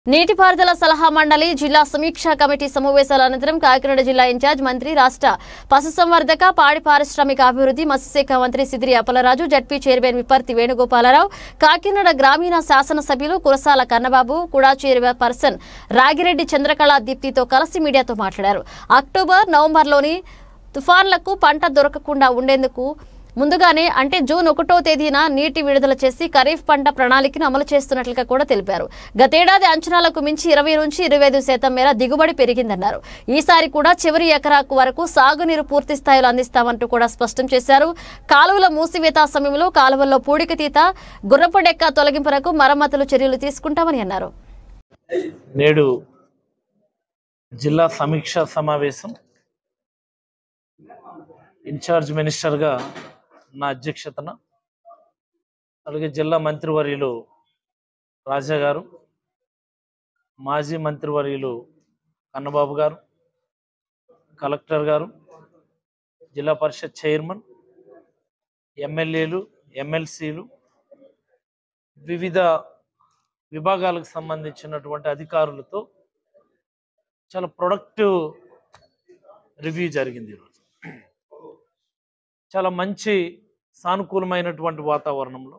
నీటిపారుదల సలహా మండలి జిల్లా సమీక్షా కమిటీ సమావేశాల అనంతరం కాకినాడ జిల్లా ఇన్ఛార్జ్ మంత్రి రాష్ట్ర పశుసంవర్ధక పాడి పారిశ్రామిక అభివృద్ధి మత్స్యశాఖ మంత్రి సిదిరి అప్పలరాజు జడ్పీ చైర్మన్ విపర్తి వేణుగోపాలరావు కాకినాడ గ్రామీణ శాసనసభ్యులు కురసాల కన్నబాబు కూడా చైర్పర్సన్ రాగిరెడ్డి చంద్రకళ దీప్తితో కలిసి మీడియాతో మాట్లాడారు అక్టోబర్ నవంబర్లోని తుఫాన్లకు పంట దొరకకుండా ఉండేందుకు ముందుగానే అంటే జూన్ ఒకటో తేదీన నీటి విడుదల చేసి ఖరీఫ్ పంట ప్రణాళికను అమలు చేస్తున్నట్లుగా కూడా తెలిపారు గతేడాది అంచనాలకు మించి ఇరవై నుంచి ఇరవై ఐదు శాతం మేర దిగుబడి పెరిగిందన్నారు ఈసారి కూడా చివరి ఎకరాకు వరకు సాగునీరు పూర్తి స్థాయిలో అందిస్తామంటూ కూడా స్పష్టం చేశారు కాలువల మూసివేత సమయంలో కాలువల్లో పూడికతీత గుర్రపడెక్క తొలగింపునకు మరమ్మతులు చర్యలు తీసుకుంటామని అన్నారు నేడు జిల్లా సమీక్ష సమావేశం ఇన్ఛార్జ్ మినిస్టర్గా నా అధ్యక్షతన అలాగే జిల్లా మంత్రివర్యులు రాజా గారు మాజీ మంత్రివర్యులు కన్నబాబు గారు కలెక్టర్ గారు జిల్లా పరిషత్ చైర్మన్ ఎమ్మెల్యేలు ఎమ్మెల్సీలు వివిధ విభాగాలకు సంబంధించినటువంటి అధికారులతో చాలా ప్రొడక్టివ్ రివ్యూ జరిగింది ఈరోజు చాలా మంచి సానుకూలమైనటువంటి వాతావరణంలో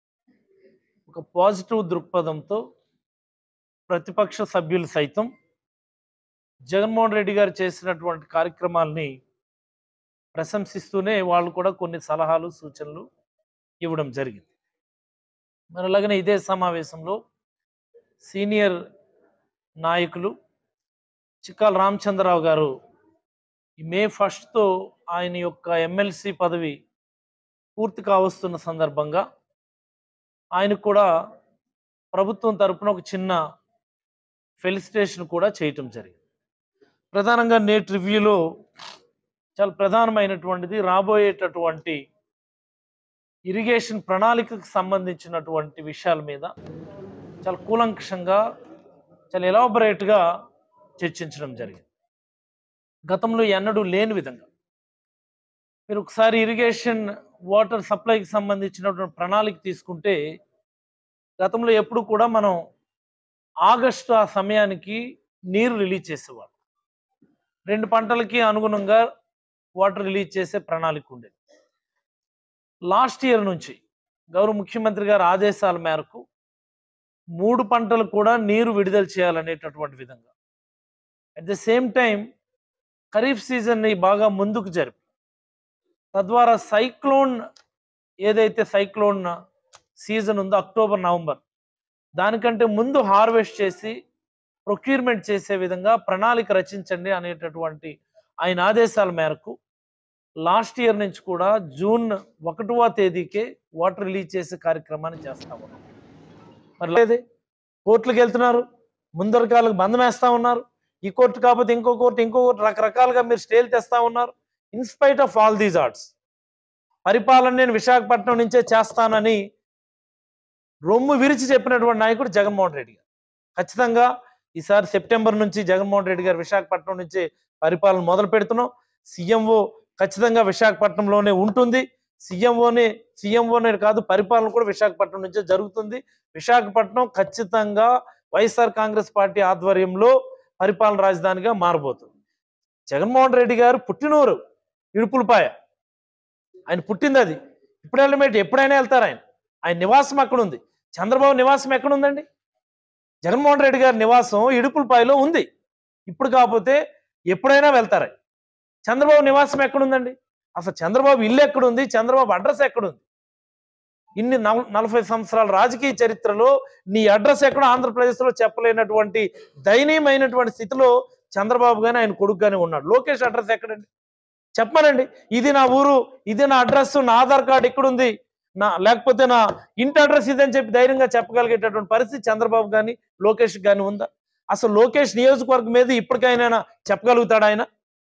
ఒక పాజిటివ్ దృక్పథంతో ప్రతిపక్ష సభ్యులు సైతం జగన్మోహన్ రెడ్డి గారు చేసినటువంటి కార్యక్రమాల్ని ప్రశంసిస్తూనే వాళ్ళు కూడా కొన్ని సలహాలు సూచనలు ఇవ్వడం జరిగింది మరి అలాగనే ఇదే సమావేశంలో సీనియర్ నాయకులు చిక్కాల రామచంద్రరావు గారు ఈ మే ఫస్ట్తో ఆయన యొక్క ఎమ్మెల్సీ పదవి పూర్తి కావస్తున్న సందర్భంగా ఆయనకు కూడా ప్రభుత్వం తరపున ఒక చిన్న ఫెలిసిటేషన్ కూడా చేయటం జరిగింది ప్రధానంగా నేటి రివ్యూలో చాలా ప్రధానమైనటువంటిది రాబోయేటటువంటి ఇరిగేషన్ ప్రణాళికకు సంబంధించినటువంటి విషయాల మీద చాలా కూలంకషంగా చాలా ఎలాబరేట్గా చర్చించడం జరిగింది గతంలో ఎన్నడూ లేని విధంగా మీరు ఒకసారి ఇరిగేషన్ వాటర్ సప్లైకి సంబంధించినటువంటి ప్రణాళిక తీసుకుంటే గతంలో ఎప్పుడు కూడా మనం ఆగస్టు ఆ సమయానికి నీరు రిలీజ్ చేసేవాళ్ళం రెండు పంటలకి అనుగుణంగా వాటర్ రిలీజ్ చేసే ప్రణాళిక ఉండేది లాస్ట్ ఇయర్ నుంచి గౌరవ ముఖ్యమంత్రి గారి ఆదేశాల మేరకు మూడు పంటలు కూడా నీరు విడుదల చేయాలనేటటువంటి విధంగా at the same time kharif సీజన్ని బాగా ముందుకు జరిపి తద్వారా సైక్లోన్ ఏదైతే సైక్లోన్ సీజన్ ఉందో అక్టోబర్ నవంబర్ దానికంటే ముందు హార్వెస్ట్ చేసి ప్రొక్యూర్మెంట్ చేసే విధంగా ప్రణాళిక రచించండి అనేటటువంటి ఆయన ఆదేశాల మేరకు లాస్ట్ ఇయర్ నుంచి కూడా జూన్ ఒకటవ తేదీకే వాటర్ రిలీజ్ చేసే కార్యక్రమాన్ని చేస్తా ఉన్నాం మరి లేదే కోర్టులకు వెళ్తున్నారు ముందరకాలకు బంధం వేస్తా ఉన్నారు ఈ కోర్టు కాకపోతే ఇంకో కోర్టు ఇంకో కోర్టు రకరకాలుగా మీరు స్టేలు తెస్తా ఉన్నారు in spite of all these arts పరిపాలన నేను విశాఖపట్నం నుంచే చేస్తానని రొమ్ము విరిచి చెప్పినటువంటి నాయకుడు జగన్మోహన్ రెడ్డి గారు ఖచ్చితంగా ఈసారి సెప్టెంబర్ నుంచి జగన్మోహన్ రెడ్డి గారు విశాఖపట్నం నుంచి పరిపాలన మొదలు పెడుతున్నాం సీఎంఓ ఖచ్చితంగా విశాఖపట్నంలోనే ఉంటుంది సీఎంఓనే సీఎంఓనే కాదు పరిపాలన కూడా విశాఖపట్నం నుంచే జరుగుతుంది విశాఖపట్నం ఖచ్చితంగా వైఎస్ఆర్ కాంగ్రెస్ పార్టీ ఆధ్వర్యంలో పరిపాలన రాజధానిగా మారబోతుంది జగన్మోహన్ రెడ్డి గారు పుట్టినూరు ఇడుపులపాయ ఆయన పుట్టింది అది ఇప్పుడు వెళ్ళమేటి ఎప్పుడైనా వెళ్తారు ఆయన ఆయన నివాసం అక్కడ ఉంది చంద్రబాబు నివాసం ఎక్కడ ఉందండి జగన్మోహన్ రెడ్డి గారి నివాసం ఇడుపులపాయలో ఉంది ఇప్పుడు కాకపోతే ఎప్పుడైనా వెళ్తారు ఆయన. చంద్రబాబు నివాసం ఎక్కడుందండి అసలు చంద్రబాబు ఇల్లు ఎక్కడుంది చంద్రబాబు అడ్రస్ ఎక్కడుంది ఇన్ని నల- నలభై సంవత్సరాల రాజకీయ చరిత్రలో నీ అడ్రస్ ఎక్కడో ఆంధ్రప్రదేశ్లో చెప్పలేనటువంటి దయనీయమైనటువంటి స్థితిలో చంద్రబాబు కానీ ఆయన కొడుకు కానీ ఉన్నాడు లోకేష్ అడ్రస్ ఎక్కడండి చెప్పమనండి ఇది నా ఊరు ఇది నా అడ్రస్ నా ఆధార్ కార్డు ఎక్కడుంది నా లేకపోతే నా ఇంటి అడ్రస్ ఇదని చెప్పి ధైర్యంగా చెప్పగలిగేటటువంటి పరిస్థితి చంద్రబాబు కానీ లోకేష్ కానీ ఉందా అసలు లోకేష్ నియోజకవర్గం మీద ఇప్పటికైనా చెప్పగలుగుతాడా ఆయన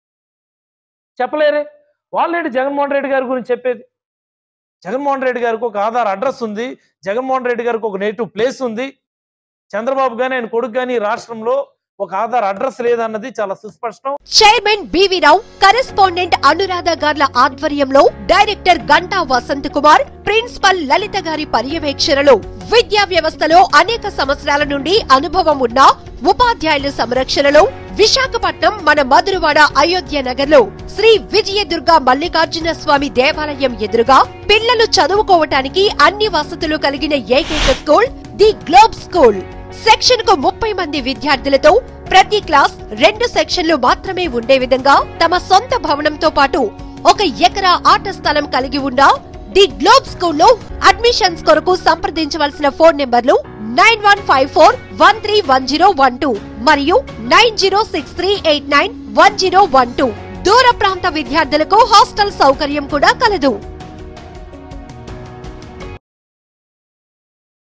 చెప్పలేరే వాళ్ళేంటి జగన్మోహన్ రెడ్డి గారి గురించి చెప్పేది జగన్మోహన్ రెడ్డి గారికి ఒక ఆధార్ అడ్రస్ ఉంది జగన్మోహన్ రెడ్డి గారికి ఒక నేటివ్ ప్లేస్ ఉంది చంద్రబాబు కానీ ఆయన కొడుకు కానీ ఈ రాష్ట్రంలో ఒక ఆధార్ అడ్రస్ లేదన్నది చాలా సుస్పష్టం chairman BV Rao correspondent Anuradha గార్ల ఆధ్వర్యంలో డైరెక్టర్ గంటా వసంత్ కుమార్ ప్రిన్సిపల్ లలిత గారి పర్యవేక్షణలో విద్యా వ్యవస్థలో అనేక సంవత్సరాల నుండి అనుభవం ఉన్న ఉపాధ్యాయుల సంరక్షణలో విశాఖపట్నం మన మధురవాడ అయోధ్య నగర్ లో శ్రీ విజయదుర్గ మల్లికార్జున స్వామి దేవాలయం ఎదురుగా పిల్లలు చదువుకోవటానికి అన్ని వసతులు కలిగిన ఏకైక school the globe school section కు ముప్పై మంది విద్యార్థులతో ప్రతి క్లాస్ రెండు సెక్షన్లు మాత్రమే ఉండే విధంగా తమ సొంత భవనంతో పాటు ఒక ఎకరా ఆట స్థలం కలిగి ఉన్న ది గ్లోబ్ స్కూల్లో అడ్మిషన్స్ కొరకు సంప్రదించవలసిన ఫోన్ నెంబర్లు nine one five four one three one zero one two మరియు nine zero six three eight nine one zero one two దూర ప్రాంత విద్యార్థులకు హాస్టల్ సౌకర్యం కూడా కలదు